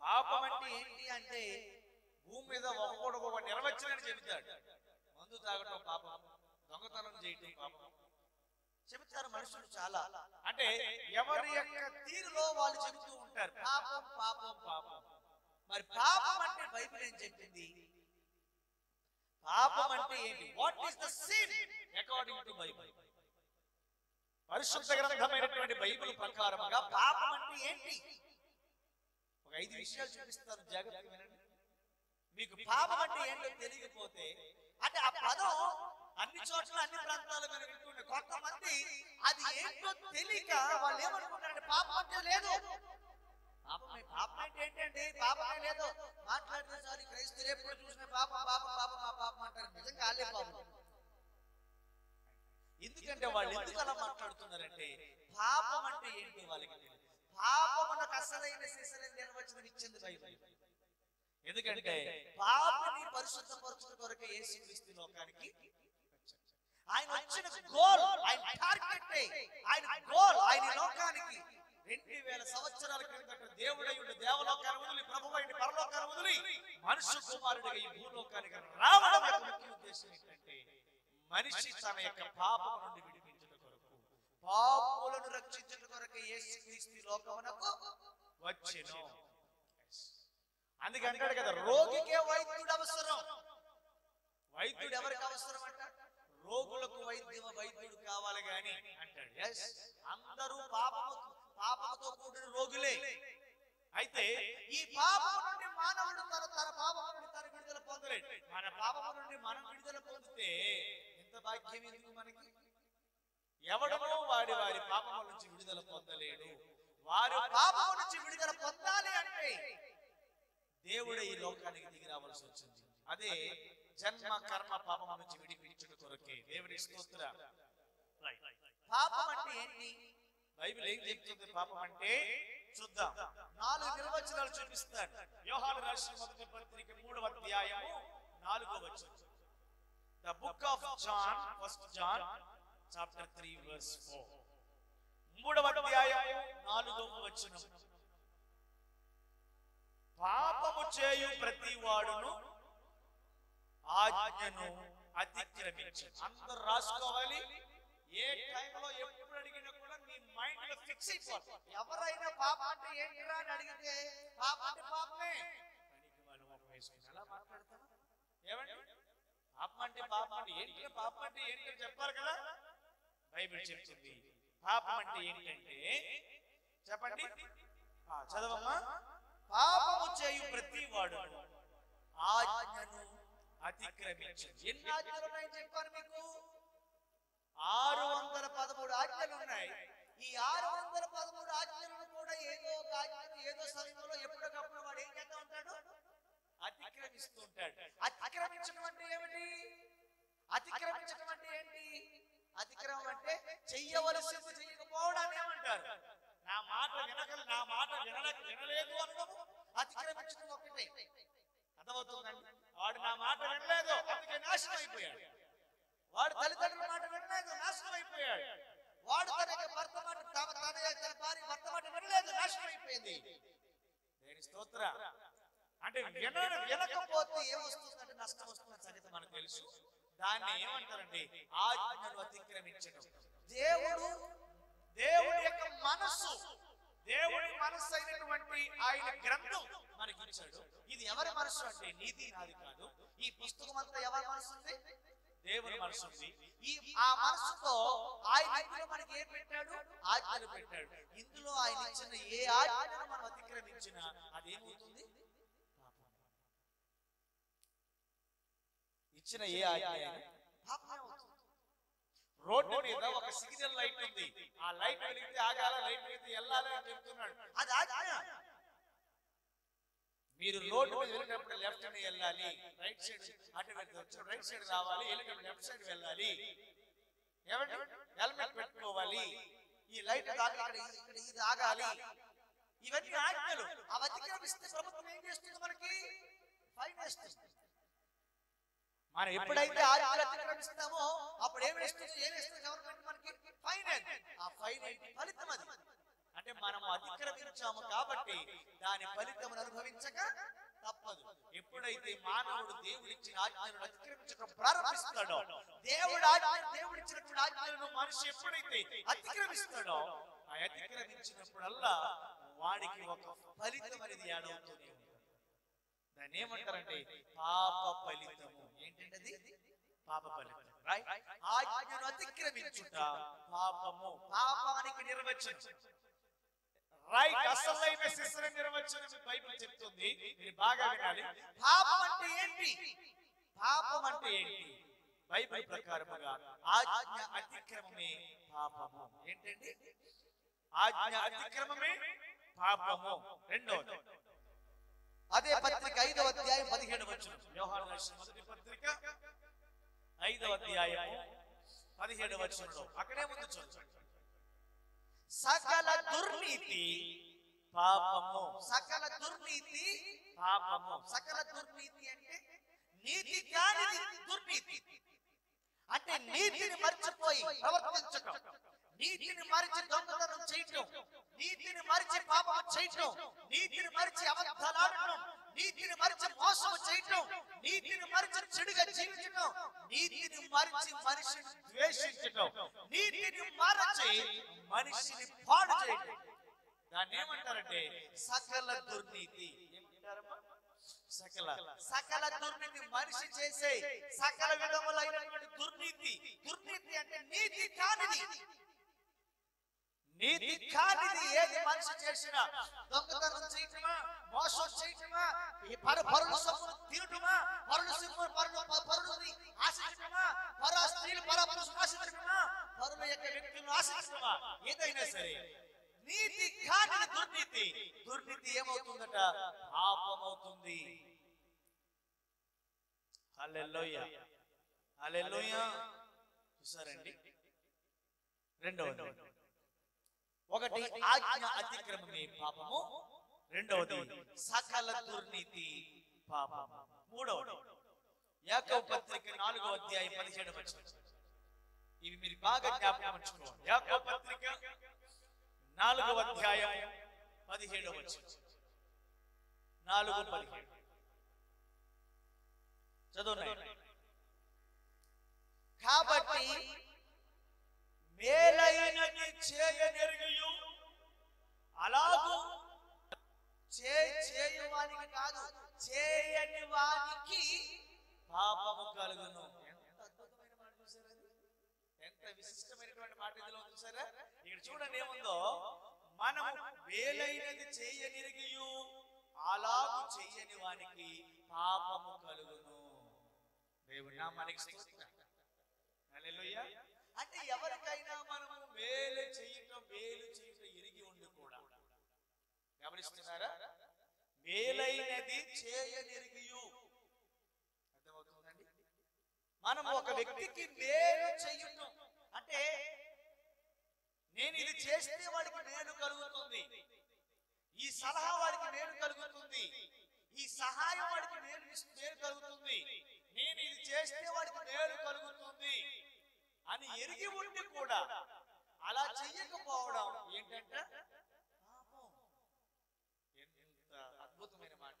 పాపం అంటే ఏంటి అంటే భూమి మీద ఒక్కొక్కడు ఒక నిర్వచనాన్ని చెబుతాడు మందు తాగటం పాపం దొంగతనం చేయటం పాపం చెబుతారు మనుషులు చాలా అంటే ఎవరి యొక్క తీరులో వాళ్ళు చెబుతూ ఉంటారు పాపం పాపం పాపం మరి పాపం అంటే బైబిల్ ఏం చెప్పింది పాపం అంటే ఏంటి what is the sin according to Bible పరిశుద్ధ గ్రంథమైనటువంటి బైబిల్ ప్రకారముగా పాపం అంటే ఏంటి ఒక ఐదు విషయాలు చూపిస్తాను జాగ్రత్తగా వినండి మీకు పాపం అంటే ఏంటో తెలియకపోతే అంటే ఆ పదం అన్ని చోట్ల అన్ని ప్రాంతాల మీద వింటుండే కొంతమంది అది ఏంటో తెలియక వాళ్ళు ఏమనుకుంటారంటే పాపం అంటే లేదు పాపమే పాపం అంటే ఏంటండి పాపమే లేదు మాట్లాడితే సారి క్రైస్తులు ఎప్పుడు చూసిన పాపం పాపం పాపం ఆ పాపం అంటారు నిజంగా వాళ్ళే పాపం ఎందుకంటే వాళ్ళు ఎందుకు అలా మాట్లాడుతున్నారంటే పాపం అంటే ఏంటి వాళ్ళకి తెలియదు పాపమునకు అసలైన శిశులైన నిర్వచనం ఇచ్చింది బైబిల్ ఎందుకంటే పాపని పరిశుద్ధపరచుట కొరకు యేసుక్రీస్తు లోకానికి వచ్చాడు. ఆయన వచ్చిన గోల్ ఆయన టార్గెట్ ఆయన గోల్ ఆయన ఈ లోకానికి రెండు వేల సంవత్సరాల క్రిందట దేవుడై ఉండి దేవలోకాన్ని వదిలి ప్రభు అయిన పరలోకాన్ని వదిలి మనుష్య కుమారుడిగా ఈ భూలోకానికి రావడం యొక్క ముఖ్య ఉద్దేశం ఏంటంటే మనిషి తన యొక్క పాపం నుండి విడిపించుట కొరకు పాపులను రక్షించుట కొరకు యేసుక్రీస్తు ఈ లోకమునకు వచ్చెను అందుకే అంటాడు కదా రోగికే వైద్యుడు అవసరం వైద్యుడు ఎవరికి అవసరం అంట రోగులకు వైద్యం వైద్యుడు కావాలి గాని అంటాడు Yes. అందరూ పాపము పాపముతో కూడిన రోగులే అయితే ఈ పాపము నుండి మానవుడు తన తన పాపము నుండి తన విడుదల పొందలేడు మన పాపము నుండి మనం విడుదల పొందితే ఎంత భాగ్యం ఎందుకు మనకి ఎవడనో వాడి వారి పాపము నుంచి విడుదల పొందలేడు వారి పాపము నుంచి విడుదల పొందాలి అంటే దేవుడే ఈ లోకానికి దిగి రావాల్సి వచ్చింది అదే జన్మ కర్మ పాపం నుంచి విడిపించుట కొరకే దేవుడి స్తోత్ర పాపం అంటే ఏంటి బైబిల్ ఏం చెప్తుంది పాపం అంటే చూద్దాం నాలుగు నిర్వచనాలు చూపిస్తాడు యోహాను రాసిన మొదటి పత్రిక మూడవ అధ్యాయము నాలుగో వచనం the book of John first John chapter three verse four మూడవ అధ్యాయము నాలుగవ వచనం పాపము చేయు ప్రతి వాడును ఆజ్ఞను అతిక్రమించు అందరు రాసుకోవాలి ఏ టైంలో ఎప్పుడు అడిగినా కూడా మీ మైండ్ లో ఫిక్స్ అయిపోతుంది ఎవరైనా పాపం అంటే ఏంటిరా అని అడిగితే పాపం అంటే పాపమే పనికి వాళ్ళు ముఖం వేసుకుని అలా మాట్లాడతారా ఏమండి పాపం అంటే పాపం అంటే ఏంటి పాపం అంటే ఏంటి అని చెప్పాలి కదా బైబిల్ చెప్తుంది పాపం అంటే ఏంటంటే చెప్పండి ఆ, చదవమ్మా పాపము చేయు ప్రతి వాడు ఆజ్ఞను అతిక్రమించు ఎన్ని ఆజ్ఞలు ఉన్నాయని చెప్పాను మీకు ఆరు వందల పదమూడు ఆజ్ఞలు ఉన్నాయి ఈ ఆరు వందల పదమూడు ఆజ్ఞలను కూడా ఏదో ఒక ఆజ్ఞను ఏదో సమయంలో ఎప్పటికప్పుడు వాడు ఏం చేస్తా ఉంటాడు అతిక్రమిస్తూ ఉంటాడు అతిక్రమించడం అంటే ఏమిటి అతిక్రమించడం అంటే ఏంటి అతిక్రమం అంటే చెయ్యవలసింది చెయ్యకపోవడాన్ని ఏమంటారు నా మాట వినక నా మాట వినలేక వినలేదు అనడము అతిక్రమించడం ఒకటే అర్థమవుతుందండి వాడు నా మాట వినలేదు అందుకే నాశనం అయిపోయాడు వాడు తల్లిదండ్రుల మాట వినలేదు నాశనం అయిపోయాడు వాడు తన యొక్క భర్త మాట తన తన యొక్క తన భార్య భర్త మాట వినలేదు నాశనం అయిపోయింది దేని స్తోత్ర అంటే విన వినకపోతే ఏమొస్తుందంటే నష్టం వస్తుందని సంగతి మనకు తెలుసు దాన్ని ఏమంటారండి ఆజ్ఞలు అతిక్రమించడం దేవుడు దేవుడి యొక్క మనస్సు దేవుడి మనస్సు అయినటువంటి ఆయన గ్రంథం మనకి ఇచ్చాడు ఇది ఎవరి మనస్సు అంటే నీది నాది కాదు ఈ పుస్తకం అంతా ఎవరి మనస్సు ఉంది దేవుని మనసు ఉంది ఈ ఆ మనసుతో ఆయన ఇందులో మనకి ఏం పెట్టాడు ఆజ్ఞలు పెట్టాడు ఇందులో ఆయన ఇచ్చిన ఏ ఆజ్ఞను మనం అతిక్రమించినా అదేమవుతుంది పాపం. ఇచ్చిన ఏ ఆజ్ఞ అయినా పాపమే అవుతుంది రోడ్డు మీద ఒక సిగ్నల్ లైట్ ఉంది ఆ లైట్ వెలిగితే ఆగాల లైట్ వెలిగితే వెళ్ళాలి అని చెప్తున్నాడు అది ఆజ్ఞ మీరు రోడ్డు మీద వెళ్ళినప్పుడు లెఫ్ట్ ని వెళ్ళాలి రైట్ సైడ్ అటు వెళ్తే వచ్చిన రైట్ సైడ్ రావాలి వెళ్ళినప్పుడు లెఫ్ట్ సైడ్ వెళ్ళాలి ఏమండి హెల్మెట్ పెట్టుకోవాలి ఈ లైట్ దాకా ఇక్కడ ఇది- ఇక్కడ ఇది ఆగాలి ఇవన్నీ ఆజ్ఞలు అవి అతిక్రమిస్తే ప్రభుత్వం ఏం చేస్తుంది మనకి ఫైన్ వేస్తుంది మనం ఎప్పుడైతే ఆజ్ఞలు అతిక్రమిస్తామో అప్పుడు ఏం వేస్తుంది ఏం వేస్తుంది గవర్నమెంట్ మనకి ఫైన్ ఆ ఫైన్ ఏంటి ఫలితం అది అంటే మనం అతిక్రమించాము కాబట్టి దాని ఫలితమును అనుభవించక తప్పదు ఎప్పుడైతే మానవుడు దేవుడిచ్చిన ఆజ్ఞలను అతిక్రమించడం ప్రారంభిస్తాడో దేవుడు ఆజ్ఞ దేవుడిచ్చినటువంటి ఆజ్ఞలను మనిషి ఎప్పుడైతే అతిక్రమిస్తాడో ఆ అతిక్రమించినప్పుడల్లా వాడికి ఒక ఫలితం అనేది ఏడవుతుంది దాన్ని ఏమంటారంటే పాప ఫలితము ఏంటంటే పాప ఫలితం రైట్ ఆజ్ఞను అతిక్రమించుట పాపము పాపానికి నిర్వచనం రైట్ అసలైన శిశుల నిర్వచనం బైబిల్ చెప్తుంది మీరు బాగా వినాలి పాపం అంటే ఏంటి పాపం అంటే ఏంటి బైబిల్ ప్రకారముగా ఆజ్ఞ అతిక్రమమే పాపము ఏంటండి ఆజ్ఞ అతిక్రమమే పాపము రెండోది అదే పత్రిక ఐదవ అధ్యాయం పదిహేడు వచ్చిన యోహాను రాసిన మొదటి పత్రిక ఐదవ అధ్యాయం పదిహేడు వచనంలో అక్కడే ముందు చూడండి సకల దుర్నీతి పాపము సకల దుర్నీతి పాపము సకల దుర్నీతి అంటే నీతి కానిది దుర్నీతి అంటే నీతిని మర్చిపోయి ప్రవర్తించటం నీతిని మరిచి దొంగతనం చేయటం నీతిని మరిచి పాపం చేయటం నీతిని మరిచి అబద్ధాలాడటం నీతిని మరిచి మోసం చేయటం నీతిని మరిచి చెడుగా జీవించటం నీతిని మరిచి మనిషిని ద్వేషించటం నీతిని మరచి మనిషిని పాడు చేయటం దాన్ని ఏమంటారంటే సకల దుర్నీతి ఏమంటారమ్మా? సకల సకల దుర్నీతి మనిషి చేసే సకల విధములైనటువంటి దుర్నీతి దుర్నీతి అంటే నీతి కానిది నీతి కానిది ఏది మనిషి చేసినా దొంగతనం చేయటమా మోసం చేయటమా ఈ పర పరుల సొమ్మును తినటమా పరుల సొమ్ము పరుల పరులని ఆశించటమా పర స్త్రీలు పర పురుషులు ఆశించటమా పరుల యొక్క వ్యక్తులను ఆశించటమా ఏదైనా సరే నీతి కానిది దుర్నీతి దుర్నీతి ఏమవుతుందట పాపమవుతుంది హల్లెలూయా హల్లెలూయా చూసారండి రెండవది ఒకటి ఆజ్ఞ అతిక్రమమే పాపము రెండవది సకల దుర్నీతి పాపము మూడవది యాకవ పత్రిక నాలుగో అధ్యాయం పదిహేడు వచనం ఇవి మీరు బాగా జ్ఞాపకం ఉంచుకోవాలి యాకవ పత్రిక నాలుగవ అధ్యాయం పదిహేడవ వచనం నాలుగు పదిహేడు చదువున్నాయి కాబట్టి మేలైనది చేయనెరుగయు అలాగూ చే చేయువానికి కాదు చేయని వానికి పాపము కలుగును ఎంత అద్భుతమైన మాట చూసారా అది? ఎంత విశిష్టమైనటువంటి మాట ఇందులో ఉంది చూసారా ఇక్కడ చూడండి ఏముందో మనము మేలైనది చేయనిరిగియు అలాగు చెయ్యని వానికి పాపము కలుగును దేవుడి నామానికి స్తోత్రం హల్లెలూయా అంటే ఎవరికైనా మనము మేలు చేయటం మేలు చేయటం ఎరిగి ఉండి కూడా గమనిస్తున్నారా మేలైనది చేయనిరిగియు అర్థమవుతుందండి మనం ఒక వ్యక్తికి మేలు చేయటం అంటే నేను ఇది చేస్తే వాడికి మేలు కలుగుతుంది ఈ సలహా వాడికి మేలు కలుగుతుంది ఈ సహాయం వాడికి మేలు ఇస్- మేలు కలుగుతుంది నేను ఇది చేస్తే వాడికి మేలు కలుగుతుంది అని ఎరిగి ఉండి కూడా అలా చెయ్యకపోవడం ఏంటంటే పాపం ఎంత అద్భుతమైన మాట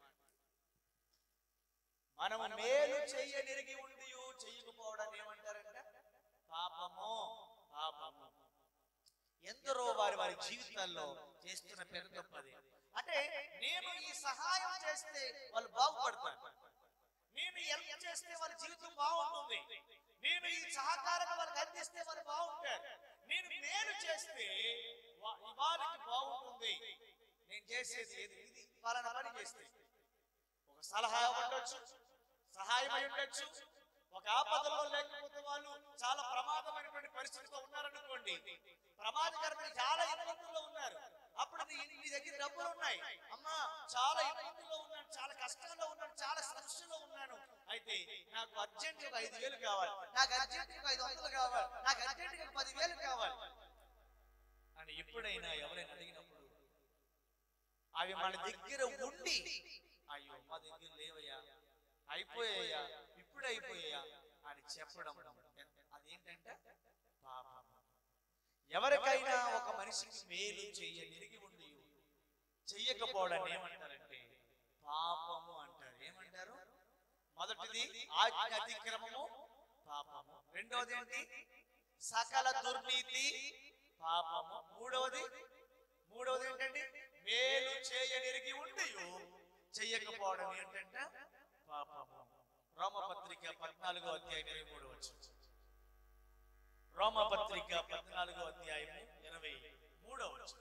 మనము మేలు చెయ్యనిరిగి ఉండి చెయ్యకపోవడాన్ని ఏమంటారంటే పాపము పాపము ఎందరో వారి వారి జీవితాల్లో చేస్తున్న పెద్ద తప్పది అంటే నేను ఈ సహాయం చేస్తే వాళ్ళు బాగుపడతారు నేను ఎంత చేస్తే వాళ్ళ జీవితం బాగుంటుంది నేను ఈ సహకారం వాళ్ళకి అందిస్తే వాళ్ళు బాగుంటారు నేను మేలు చేస్తే వా- వారికి బాగుంటుంది నేను చేసేది ఏది ఇది పలానా పని చేస్తే ఒక సలహా ఉండొచ్చు సహాయం అయి ఉండొచ్చు ఒక ఆపదలో లేకపోతే వాళ్ళు చాలా ప్రమాదమైనటువంటి పరిస్థితిలో ఉన్నారనుకోండి ప్రమాదకరమైన చాలా ఇబ్బందుల్లో ఉన్నారు అప్పుడు నీ నీ దగ్గర డబ్బులు ఉన్నాయి అమ్మా చాలా ఇబ్బందుల్లో ఉన్నాను చాలా కష్టంలో ఉన్నాను చాలా సమస్యలో ఉన్నాను అయితే నాకు అర్జెంట్ ఒక ఐదు వేలు కావాలి నాకు అర్జెంట్ ఒక ఐదు వందలు కావాలి నాకు అర్జెంట్ ఒక పది వేలు కావాలి అని ఎప్పుడైనా ఎవరైనా అడిగినప్పుడు అవి మన దగ్గర ఉండి అయ్యో మా దగ్గర లేవయ్యా అయిపోయాయా ఇప్పుడు అయిపోయాయా అని చెప్పడం ఎంత- అదేంటంటే పాపం ఎవరికైనా ఒక మనిషికి మేలు చెయ్యనిరిగి ఉండి చెయ్యకపోవడం ఏమంటారంటే పాపము అంటారు ఏమంటారు మొదటిది ఆజ్ఞ అతిక్రమము పాపము రెండవది ఏంటి సకల దుర్నీతి పాపము మూడవది మూడవది ఏంటండి మేలు చేయనిరిగి ఉండి చెయ్యకపోవడం ఏంటంటే పాపము రోమపత్రిక పద్నాలుగో అధ్యాయం ఇరవై మూడు వచ్చింది రోమపత్రిక పద్నాలుగో అధ్యాయం ఇరవై మూడో వచనం.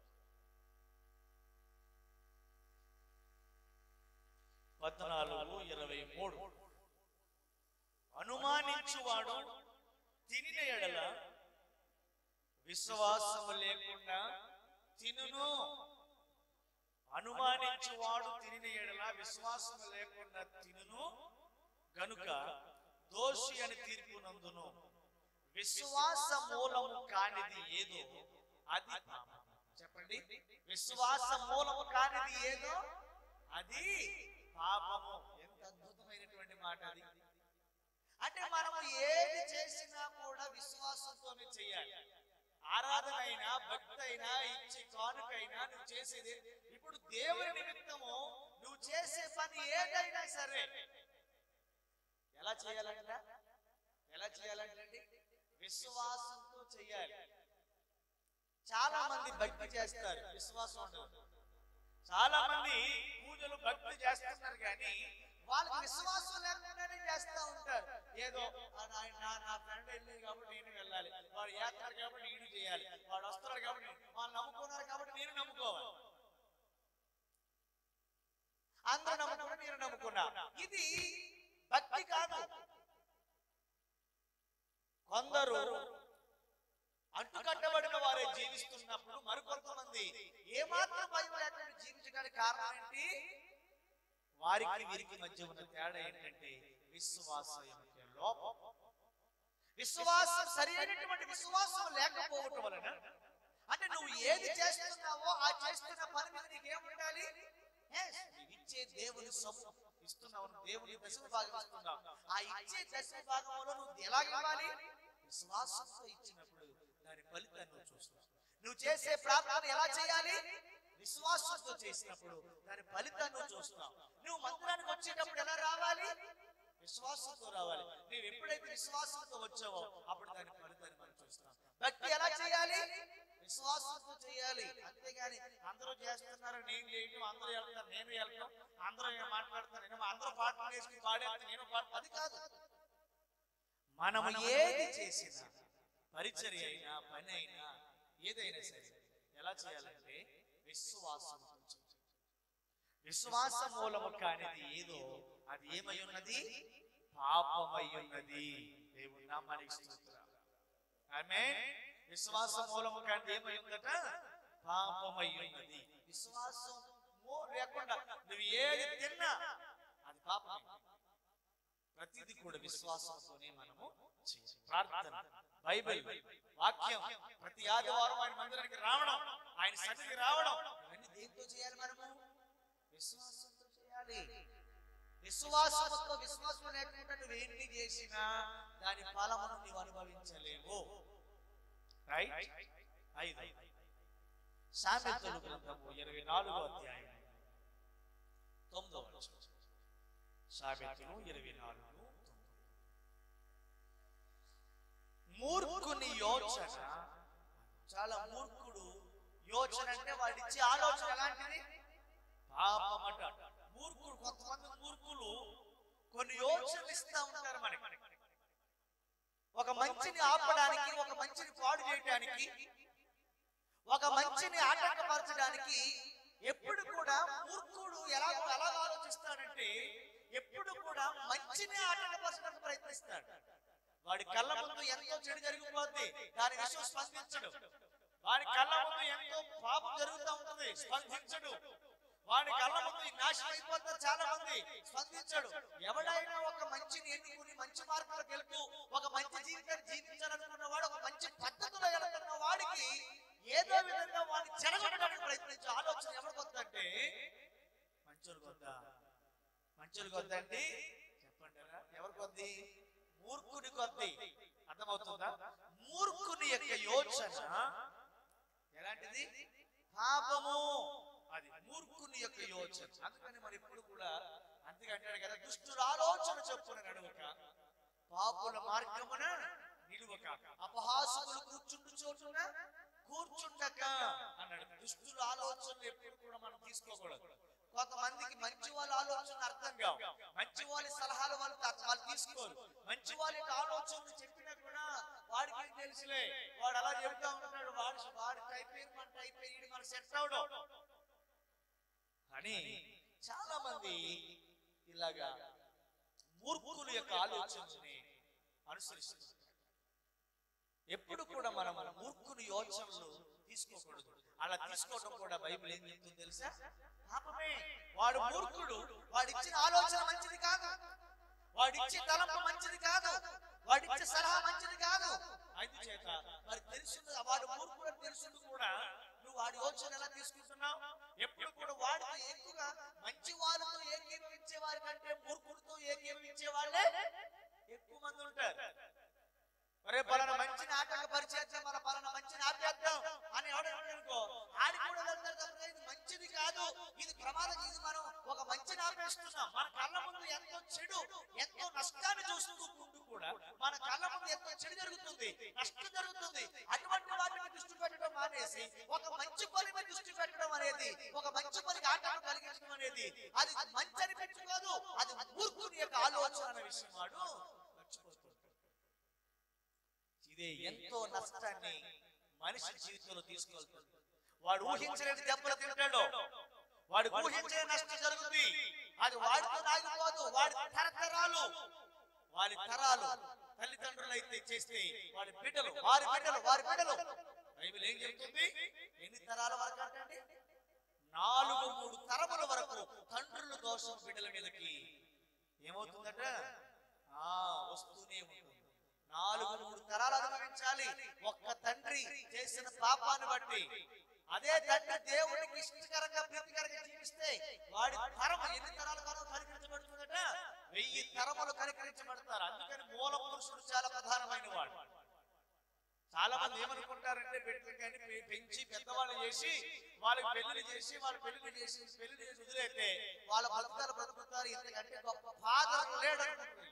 పద్నాలుగు ఇరవై మూడు అనుమానించువాడు తినిన ఎడల విశ్వాసము లేకుండా తినును అనుమానించువాడు తినిన ఎడల విశ్వాసము లేకుండా తినును గనుక దోషి అని తీర్పునందును విశ్వాస మూలము కానిది ఏదో అది పాపం. చెప్పండి విశ్వాస మూలము కానిది ఏదో అది పాపము ఎంత అద్భుతమైనటువంటి మాట అది అంటే మనము ఏది చేసినా కూడా విశ్వాసంతోనే చేయాలి ఆరాధన అయినా భక్తి అయినా ఇచ్చి కానుకైనా నువ్వు చేసేది ఇప్పుడు దేవుని నిమిత్తము నువ్వు చేసే పని ఏదైనా సరే ఎలా చేయాలంట ఎలా చేయాలంటే విశ్వాసంతో చేయాలి చాలా మంది భక్తి చేస్తారు విశ్వాసం ఉండదు చాలా మంది పూజలు భక్తి చేస్తున్నారు కానీ వాళ్ళకి విశ్వాసం లేకుండానే చేస్తా ఉంటారు ఏదో "ఆ నా నా- నా ఫ్రెండ్ వెళ్ళింది కాబట్టి నేను వెళ్ళాలి వాడు చేస్తాడు కాబట్టి నేను చేయాలి వాడు వస్తున్నాడు కాబట్టి నేను- వాళ్ళు నమ్ముకున్నారు కాబట్టి నేను నమ్ముకోవాలి అందరూ నమ్ముకున్నా నేను నమ్ముకున్నా ఇది భక్తి కాదు కొందరు అంటుకట్టబడిన వారే జీవిస్తున్నప్పుడు మరికొంతమంది ఏమాత్రం భయం లేకుండా జీవించడానికి కారణం ఏంటి వారికి వీరికి మధ్య ఉన్న తేడా ఏంటంటే విశ్వాసం యొక్క లోపం విశ్వాసం సరి అయినటువంటి విశ్వాసం లేకపోవటం వలన అంటే నువ్వు ఏది చేస్తున్నావో ఆ చేస్తున్న పని మీద నీకేం ఉండాలి Yes, నీవు ఇచ్చే దేవుని సొమ్ము ఇస్తున్నావు నువ్వు దేవుని దశమ భాగం ఇస్తున్నావు ఆ ఇచ్చే దశమ భాగంలో నువ్వు ఎలాగ ఇవ్వాలి విశ్వాసంతో ఇచ్చినప్పుడు దాని ఫలితాన్ని నువ్వు చూస్తావు నువ్వు చేసే ప్రార్థన ఎలా చేయాలి విశ్వాసంతో చేసినప్పుడు దాని ఫలితాన్ని నువ్వు చూస్తున్నావు నువ్వు మందిరానికి వచ్చేటప్పుడు ఎలా రావాలి విశ్వాసంతో రావాలి నువ్వు ఎప్పుడైతే విశ్వాసంతో వచ్చావో అప్పుడు దాని ఫలితాన్ని మనం చూస్తున్నాం భక్తి ఎలా చేయాలి విశ్వాసంతో చేయాలి అంతేగాని అందరూ చేస్తున్నారు నేను చేయటం అందరూ వెళ్తారు నేను వెళ్తాం అందరూ ఏం మాట్లాడతారు నేను అందరూ పాటలు వేసుకుని పాడేస్తాను నేను పాట అది కాదు మనము ఏది చేసినా పరిచర్య అయినా పని అయినా ఏదైనా సరే ఎలా చేయాలంటే విశ్వాసం విశ్వాస మూలము కానిది ఏదో అది ఏమై ఉన్నది పాపమై ఉన్నది దేవుని నామానికి స్తోత్రం ఆమేన్ విశ్వాస మూలము కానిది ఏమై ఉందట పాపమై ఉన్నది విశ్వాసం మూ- లేకుండా నువ్వు ఏది తిన్నా అది పాపమే ప్రతిది కూడా విశ్వాసంతోనే మనము చేయాలి. ప్రార్థన బైబిల్ వాక్యం ప్రతి ఆదివారం ఆయన మందిరానికి రావడం ఆయన సన్నిధికి రావడం ఇవన్నీ దేంతో చేయాలి మనము విశ్వాసంతో చేయాలి విశ్వాసంతో విశ్వాసం లేకుండా నువ్వు ఏంటి చేసినా దాని ఫలమును నీవు అనుభవించలేవు రైట్ ఐదు సామెతలు గ్రంథము ఇరవై నాలుగో అధ్యాయం తొమ్మిదో వచనం సామెతలు ఇరవై నాలుగు తొమ్మిది. మూర్ఖుని యోచన చాలా మూర్ఖుడు యోచన అంటే వాడిచ్చే ఆలోచన ఎలాంటిది పాపమట మూర్ఖుడు కొంతమంది మూర్ఖులు కొన్ని యోచనలు ఇస్తా ఉంటారు మనకి ఒక మంచిని ఆపడానికి ఒక మంచిని పాడు చేయడానికి ఒక మంచిని ఆటంకపరచడానికి ఎప్పుడు కూడా మూర్ఖుడు ఎలా ఎలా ఆలోచిస్తాడంటే ఎప్పుడు కూడా మంచిని ఆటంకపరచడానికి ప్రయత్నిస్తాడు వాడి కళ్ళ ముందు ఎంతో చెడు జరిగిపోద్ది దాని విషయం స్పందించడు వాడి కళ్ళ ముందు ఎంతో పాపం జరుగుతూ ఉంటుంది స్పందించడు వాడి కళ్ళ ముందు ఈ నాశనం అయిపోతారు చాలా మంది స్పందించడు ఎవడైనా ఒక మంచిని ఎన్నుకుని మంచి మార్గంలోకి వెళ్తూ ఒక మంచి జీవితాన్ని జీవించాలనుకున్న వాడు ఒక మంచి పద్ధతిలో వెళ్తున్న వాడికి ఏదో విధంగా వాడిని చెడగొట్టడానికి ప్రయత్నించే ఆలోచన ఎవరికి వద్దంటే మంచోళ్ళకి వద్దా మంచోళ్ళకి వద్దండి చెప్పండి ఎవరికి వద్ది మూర్ఖుని కొద్ది అర్థమవుతుందా మూర్ఖుని యొక్క యోచన ఎలాంటిది పాపము అది మూర్ఖుని యొక్క యోచన అందుకని మరి ఎప్పుడు కూడా అందుకే అంటాడు కదా దుష్టుల ఆలోచన చెప్పున నడువక పాపుల మార్గమున నిలువక అపహాసములు కూర్చుండు చోటున కూర్చుండక అన్నాడు దుష్టుల ఆలోచనలు ఎప్పుడు కూడా మనం తీసుకోకూడదు కొంతమందికి మంచి వాళ్ళ ఆలోచన అర్థం కావు మంచి వాళ్ళ సలహాలు వాళ్ళు త- వాళ్ళు తీసుకోరు మంచి వాళ్ళ యొక్క ఆలోచనలు చెప్పినా కూడా వాడికి ఏం తెలుసులే వాడు అలా చెబుతా ఉంటాడు వాడు వాడి టైప్ అయ్యి మన టైప్ అయ్యి మన సెట్ అవడం అని చాలా మంది ఇలాగా మూర్ఖుల యొక్క ఆలోచనని అనుసరిస్తున్నారు ఎప్పుడు కూడా మనం మూర్ఖుని యోచనలు తీసుకోకూడదు అలా తీసుకోవడం కూడా బైబిల్ ఏం చెప్తుందో తెలుసా పాపమే వాడు మూర్ఖుడు వాడిచ్చిన ఆలోచన మంచిది కాదు వాడిచ్చే తలంపు మంచిది కాదు వాడిచ్చే సలహా మంచిది కాదు అందుచేత మరి తెలుసు వాడు మూర్ఖుడు అని తెలుసుంది కూడా నువ్వు వాడి యోచన ఎలా తీసుకుంటున్నావు ఎప్పుడు కూడా వాడితో ఎక్కువగా మంచి వాళ్ళతో ఏకీభవించే వారి కంటే మూర్ఖుడితో ఏకీభవించే వాళ్ళే ఎక్కువ మంది ఉంటారు ఒరే పలానా మంచి నాటక పరిచయం మన పలానా మంచి ఆపేద్దాం అని ఎవడనుకో ఆడి కూడా వెళ్తారు తప్ప ఇది మంచిది కాదు ఇది ప్రమాదం ఇది మనం ఒక మంచి ఆపేస్తున్నాం మన కళ్ళ ముందు ఎంతో చెడు ఎంతో నష్టాన్ని చూసుకుంటూ కూడా మన కళ్ళ ముందు ఎంతో చెడు జరుగుతుంది నష్టం జరుగుతుంది అటువంటి వాటిని దృష్టి పెట్టడం మానేసి ఒక మంచి పని మీద దృష్టి పెట్టడం అనేది ఒక మంచి పనికి ఆటంకం కలిగించడం అనేది అది మంచి అనిపించుకోదు అది మూర్ఖుని యొక్క ఆలోచన అనే విషయం వాడు మర్చిపోతుంది ఇదే ఎంతో నష్టాన్ని మనిషి జీవితంలో తీసుకెళ్తుంది వాడు ఊహించలేని దెబ్బలు తింటాడు వాడు ఊహించలేని నష్టం జరుగుతుంది అది వాడితో ఆగిపోదు వాడి తరతరాలు వారి తరాలు తల్లిదండ్రులు అయితే చేస్తే వారి బిడ్డలు వారి బిడ్డలు వారి బిడ్డలు బైబిల్ ఏం చెప్తుంది ఎన్ని తరాల వరకు అంటే నాలుగు మూడు తరముల వరకు తండ్రుల దోషం బిడ్డల మీదకి ఏమవుతుందట ఆ వస్తూనే ఉంటుంది నాలుగు మూడు తరాలు అనుభవించాలి ఒక్క తండ్రి చేసిన పాపాన్ని బట్టి అదే తండ్రి దేవుడికి ఇష్టకరంగా ప్రీతికరంగా జీవిస్తే వాడి తరం ఎన్ని తరాలు కాదో కనికరించబడుతుందట వెయ్యి తరములు కనికరించబడతారు అందుకని మూల పురుషుడు చాలా ప్రధానమైన వాడు చాలా మంది ఏమనుకుంటారంటే బిడ్డలు కానీ పె- పెంచి పెద్దవాళ్ళు చేసి వాళ్ళకి పెళ్లి చేసి వాళ్ళ పెళ్లి చేసి పెళ్లి చేసి వదిలేస్తే వాళ్ళ బతుకాలు బ్రతుకుతారు ఇంతకంటే గొప్ప ఫాదర్ లేడు అనుకుంటున్నారు.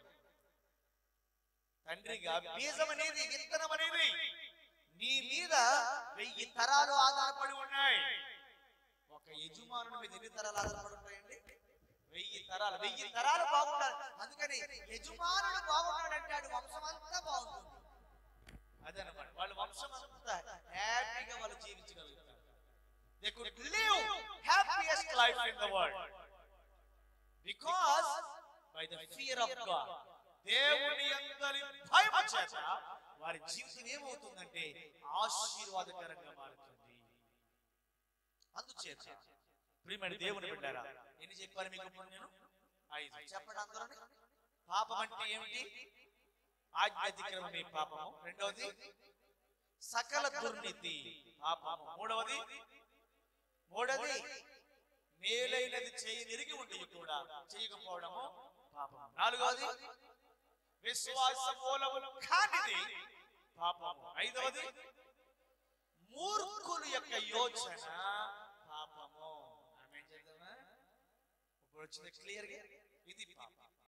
తండ్రిగా బీజం అనేది విత్తనం అనేది నీ మీద వెయ్యి తరాలు ఆధారపడి ఉన్నాయి ఒక యజమానుని మీద ఎన్ని తరాలు ఆధారపడి ఉంటాయండి వెయ్యి తరాలు వెయ్యి తరాలు బాగుండాలి అందుకని యజమానుడు బాగున్నాడంటే ఆడి వంశం అంతా బాగుంటుంది అదనమాట వాళ్ళ వంశం అంతా హ్యాపీగా వాళ్ళు జీవించగలుగుతారు they could live happiest life in the world because by the fear of God దేవుని అందరి భయం చేత వారి జీవితం ఏమవుతుందంటే ఆశీర్వాదకరంగా మారుతుంది అందుచేత ప్రియమైన దేవుని బిడ్డారా ఎన్ని చెప్పారు మీకు ఇప్పుడు నేను ఐదు చెప్పండి అందరూ పాపం అంటే ఏమిటి ఆజ్ఞాతిక్రమమే పాపము రెండవది సకల దుర్నీతి పాపము మూడవది మూడవది మేలైనది చేయి నిరిగి ఉండి కూడా చేయకపోవడము పాపము నాలుగవది విశ్వాస మూలము కానిది పాపము ఐదవది మూర్ఖుల యొక్క యోచన పాపము ఆమేన్ చేద్దామా ఇప్పుడు వచ్చింది క్లియర్ గా ఇది పాపం